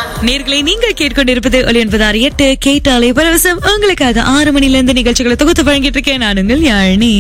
நேர்களை நீங்கள் கேட்கொண்டிருப்பது ஒலி என்பது ஆறு எட்டு கேட்டாலே பரவசம் உங்களுக்காக ஆறு மணில இருந்து நிகழ்ச்சிகளை தொகுத்து வழங்கிட்டு இருக்கேன் நான் உங்கள் யாழினி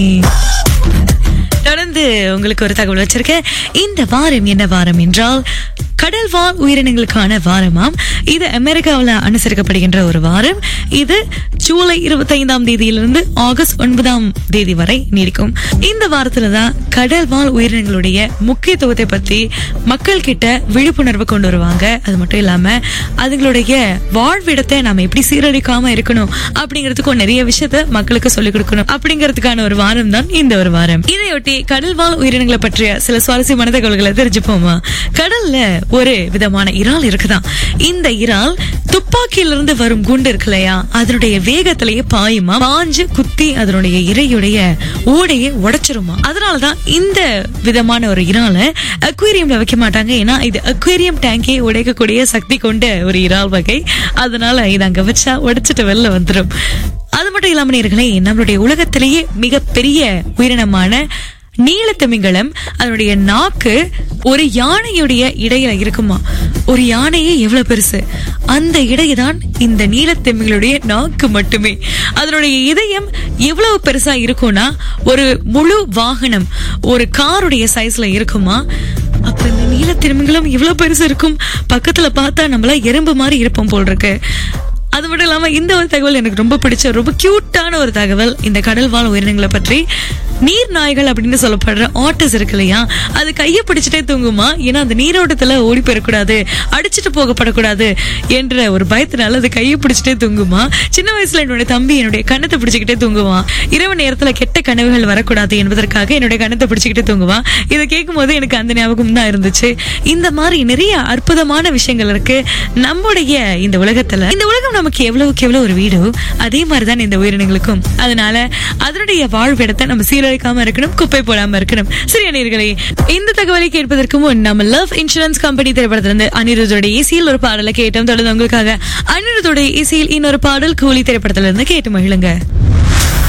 தொடர்ந்து உங்களுக்கு ஒரு தகவல் வச்சிருக்கேன் இந்த வாரம் என்ன வாரம் என்றால் கடல்வாழ் உயிரினங்களுக்கான வாரமாம் இது அமெரிக்காவில் அனுசரிக்கப்படுகின்ற ஒரு வாரம் இது ஜூலை இருபத்தைந்தாம் தேதியிலிருந்து ஆகஸ்ட் ஒன்பதாம் தேதி வரை நீடிக்கும் இந்த வாரத்துல தான் கடல்வாழ் உயிரினங்களுடைய முக்கியத்துவத்தை பத்தி மக்கள் கிட்ட விழிப்புணர்வு கொண்டு வருவாங்க அது மட்டும் இல்லாம அதுங்களுடைய வாழ்விடத்தை நாம எப்படி சீரழிக்காம இருக்கணும் அப்படிங்கிறதுக்கும் நிறைய விஷயத்த மக்களுக்கு சொல்லிக் கொடுக்கணும் அப்படிங்கிறதுக்கான ஒரு வாரம் தான் இந்த ஒரு வாரம் இதையொட்டி கடல்வாழ் உயிரினங்களை பற்றிய சில சுவாரஸ்யமான தகவல்களை தெரிஞ்சுப்போமா கடல்ல ஒரு விதமான இறால் இருக்குதாம் இந்த இறால் துப்பாக்கியிலிருந்து வரும் குண்டு இருக்கு இல்லையா அதனுடைய வேகத்திலேயே பாயுமா பாஞ்சு குத்தி அதனுடைய இரையுடைய ஓடையை உடைச்சிருமா அதனாலதான் இந்த விதமான ஒரு இறாலை அக்வேரியம்ல வைக்க மாட்டாங்க ஏன்னா இது அக்வேரியம் டேங்கை உடைக்கக்கூடிய சக்தி கொண்ட ஒரு இறால் வகை அதனால இது அங்க வச்சா உடைச்சிட்டு வெளில வந்துடும் அது மட்டும் இல்லாம நேர்களே நம்மளுடைய உலகத்திலேயே மிகப்பெரிய உயிரினமான நீலத்திமிங்கலம் அதனுடைய நாக்கு ஒரு யானையுடைய இடையில இருக்குமா ஒரு யானையே எவ்வளவு பெருசு அந்த இடையதான் இந்த நீலத்திமிங்களுடைய நாக்கு மட்டுமே அதனுடைய இதயம் எவ்வளவு பெருசா இருக்கும்னா ஒரு முழு வாகனம் ஒரு காருடைய சைஸ்ல இருக்குமா அப்ப இந்த நீலத்திமிங்களும் இவ்வளவு பெருசு இருக்கும் பக்கத்துல பார்த்தா நம்மள எறும்பு மாதிரி இருப்போம் போல் இருக்கு அது மட்டும் இல்லாம இந்த ஒரு தகவல் எனக்கு ரொம்ப பிடிச்ச ரொம்ப கியூட்டான ஒரு தகவல் இந்த கடல் வாழ் உயிரினங்களை பற்றி நீர் நாய்கள் அப்படின்னு சொல்லப்படுற ஆட்டஸ் இருக்கு இல்லையா அது கையை பிடிச்சிட்டே தூங்குமா ஏன்னா அந்த நீரோட்டத்துல ஓடி போயிடக்கூடாது அடிச்சுட்டு போகப்படக்கூடாது என்ற ஒரு பயத்தினால அது கையை பிடிச்சிட்டே தூங்குமா சின்ன வயசுல என்னுடைய தம்பி என்னுடைய கண்ணத்தை பிடிச்சிக்கிட்டே தூங்குவான் இரவு நேரத்துல கெட்ட கனவுகள் வரக்கூடாது என்பதற்காக என்னுடைய கண்ணத்தை பிடிச்சிக்கிட்டே தூங்குவான் இதை கேட்கும் போது எனக்கு அந்த ஞாபகம் தான் இருந்துச்சு இந்த மாதிரி நிறைய அற்புதமான விஷயங்கள் இருக்கு நம்முடைய இந்த உலகத்துல இந்த உலகம் நமக்கு எவ்வளவுக்கு எவ்வளவு ஒரு வீடோ அதே மாதிரிதான் இந்த உயிரினங்களுக்கும் அதனால அதனுடைய வாழ்விடத்தை நம்ம சீரழிக்காம இருக்கணும் குப்பை போடாம இருக்கணும் சரியா நேர்களே இந்த தகவலை கேட்பதற்கு முன் நம்ம லவ் இன்சூரன்ஸ் கம்பெனி திரைப்படத்திலிருந்து அனிருத்தோட இசையில் ஒரு பாடலை கேட்டோம் தொடர்ந்து உங்களுக்காக அனிருத்தோட இசையில் இன்னொரு பாடல் கூலி திரைப்படத்திலிருந்து கேட்டு மகிழுங்க